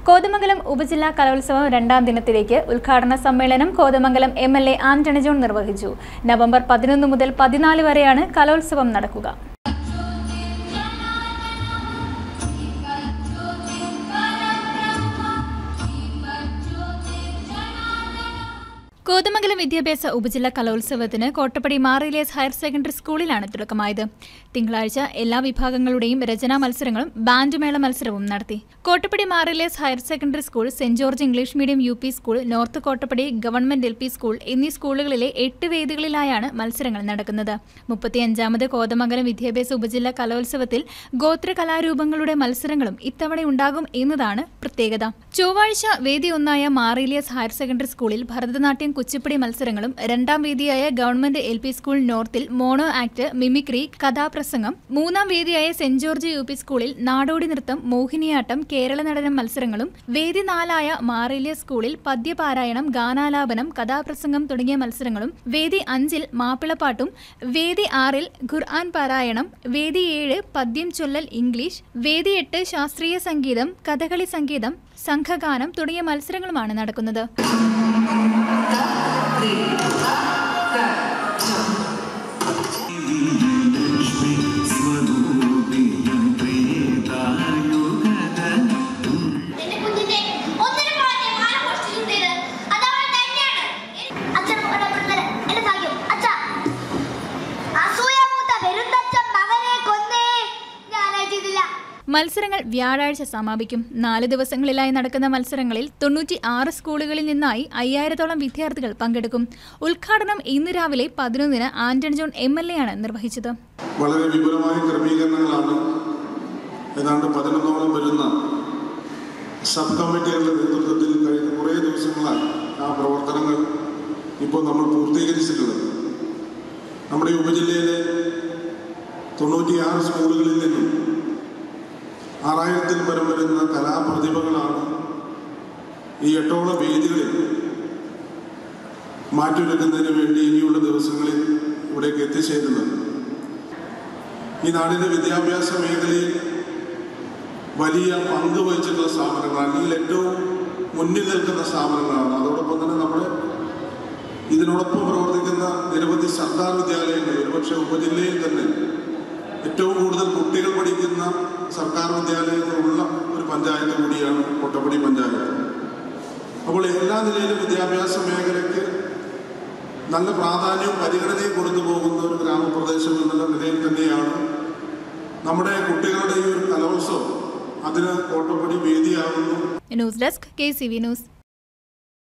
കോതമംഗലം ഉപജില്ലാ കലോത്സവം രണ്ടാം ദിനത്തിലേക്ക് ഉദ്ഘാടന സമ്മേളനം Kothamangalam M L A Antony John നിർവഹിച്ചു നവംബർ പതിനൊന്ന് മുതൽ പതിനാല് വരെയാണ് കലോത്സവം നടക്കുക കോതമംഗലം വിദ്യാഭ്യാസ ഉപജില്ലാ കലോത്സവത്തിന് കോട്ടപ്പടി മാറിലേസ് ഹയർ സെക്കൻഡറി സ്കൂളിലാണ് തുടക്കമായത് തിങ്കളാഴ്ച എല്ലാ വിഭാഗങ്ങളുടെയും രചനാ മത്സരങ്ങളും ബാൻഡ് മേള മത്സരവും നടത്തി Kottappady Mar Elias higher secondary school Saint George English medium U P school north Kottappady government L P school എന്നീ സ്കൂളുകളിലെ എട്ട് വേദികളിലായാണ് മത്സരങ്ങൾ നടക്കുന്നത് മുപ്പത്തിയഞ്ചാമത് കോതമംഗലം വിദ്യാഭ്യാസ ഉപജില്ലാ കലോത്സവത്തിൽ ഗോത്ര കലാരൂപങ്ങളുടെ മത്സരങ്ങളും ഇത്തവണ ഉണ്ടാകും എന്നതാണ് പ്രത്യേകത ചൊവ്വാഴ്ച വേദി ഒന്നായ മാറിലിയസ് ഹയർ സെക്കൻഡറി സ്കൂളിൽ ഭരതനാട്യം കുച്ചിപ്പുടി മത്സരങ്ങളും രണ്ടാം വേദിയായ ഗവൺമെന്റ് എൽ പി സ്കൂൾ നോർത്തിൽ മോണോ ആക്ട് മിമിക്രി കഥാപ്രസംഗം മൂന്നാം വേദിയായ സെന്റ് ജോർജ് യു പി സ്കൂളിൽ നാടോടി നൃത്തം മോഹിനിയാട്ടം കേരള നടനം മത്സരങ്ങളും വേദി നാലായ മാറിലിയ സ്കൂളിൽ പദ്യപാരായണം ഗാനാലാപനം കഥാപ്രസംഗം തുടങ്ങിയ മത്സരങ്ങളും വേദി അഞ്ചിൽ മാപ്പിളപ്പാട്ടും വേദി ആറിൽ ഖുർആൻ പാരായണം വേദി ഏഴ് പദ്യം ചൊല്ലൽ ഇംഗ്ലീഷ് വേദി എട്ട് ശാസ്ത്രീയ സംഗീതം കഥകളി സംഗീതം സംഘഗാനം തുടങ്ങിയ മത്സരങ്ങളുമാണ് നടക്കുന്നത് എന്റെ കുഞ്ഞിന്റെ ഒന്നര പവന്റെ മാല മോഷ്ടിച്ചുകൊണ്ടത് അതവൾ തന്നെയാണ് അച്ഛൻ ഇടപെടുന്നത് എന്റെ ഭാഗ്യം അച്ഛാ അസൂയമൂത്ത പെരുന്തച്ഛൻ മകനെ കൊന്നേ ഞാൻ ചെയ്തില്ല മത്സരങ്ങൾ വ്യാഴാഴ്ച സമാപിക്കും നാല് ദിവസങ്ങളിലായി നടക്കുന്ന മത്സരങ്ങളിൽ തൊണ്ണൂറ്റി ആറ് സ്കൂളുകളിൽ നിന്നായി അയ്യായിരത്തോളം വിദ്യാർത്ഥികൾ പങ്കെടുക്കും ഉദ്ഘാടനം ഇന്ന് രാവിലെ പതിനൊന്നിന് Antony John M L A ആണ് നിർവഹിച്ചത് വളരെ വിപുലമായ ക്രമീകരണങ്ങളാണ് ഏതാണ്ട് പതിനൊന്നോളം വരുന്ന സബ് കമ്മിറ്റികളുടെ നേതൃത്വത്തിൽ കഴിഞ്ഞ കുറേ ദിവസങ്ങളായി ആ പ്രവർത്തനങ്ങൾ ഇപ്പോൾ നമ്മൾ പൂർത്തീകരിച്ചിട്ടുള്ളത് നമ്മുടെ ഈ ഉപജില്ലയിലെ തൊണ്ണൂറ്റിയാറ് സ്കൂളുകളിൽ നിന്നും ആറായിരത്തിൽ പരം വരുന്ന കലാപ്രതിഭകളാണ് ഈ എട്ടോളം വേദികളിൽ മാറ്റിവെക്കുന്നതിന് വേണ്ടി ഇനിയുള്ള ദിവസങ്ങളിൽ ഇവിടേക്ക് എത്തിച്ചേരുന്നത് ഈ നാടിൻ്റെ വിദ്യാഭ്യാസ മേഖലയിൽ വലിയ പങ്ക് വഹിച്ചിട്ടുള്ള സ്ഥാപനങ്ങളാണ് അല്ലെങ്കിൽ ഏറ്റവും മുന്നിൽ നിൽക്കുന്ന സ്ഥാപനങ്ങളാണ് അതോടൊപ്പം തന്നെ നമ്മുടെ ഇതിനോടൊപ്പം പ്രവർത്തിക്കുന്ന നിരവധി സർക്കാർ വിദ്യാലയങ്ങൾ ഒരുപക്ഷെ ഉപജില്ലയിൽ തന്നെ ഏറ്റവും കൂടുതൽ കുട്ടികൾ പഠിക്കുന്ന സർക്കാർ വിദ്യാലയങ്ങളുള്ള ഒരു പഞ്ചായത്ത് കൂടിയാണ് കൊട്ടപ്പടി പഞ്ചായത്ത് അപ്പോൾ എല്ലാ നിലയിലും വിദ്യാഭ്യാസ മേഖലയ്ക്ക് നല്ല പ്രാധാന്യവും പരിഗണനയും കൊടുത്തു പോകുന്ന ഒരു ഗ്രാമപ്രദേശം എന്നുള്ള നിലയിൽ തന്നെയാണ് നമ്മുടെ കുട്ടികളുടെ ഈ ഒരു കലോത്സവം അതിന് കോട്ടപ്പടി വേദിയാകുന്നു news desk K C V news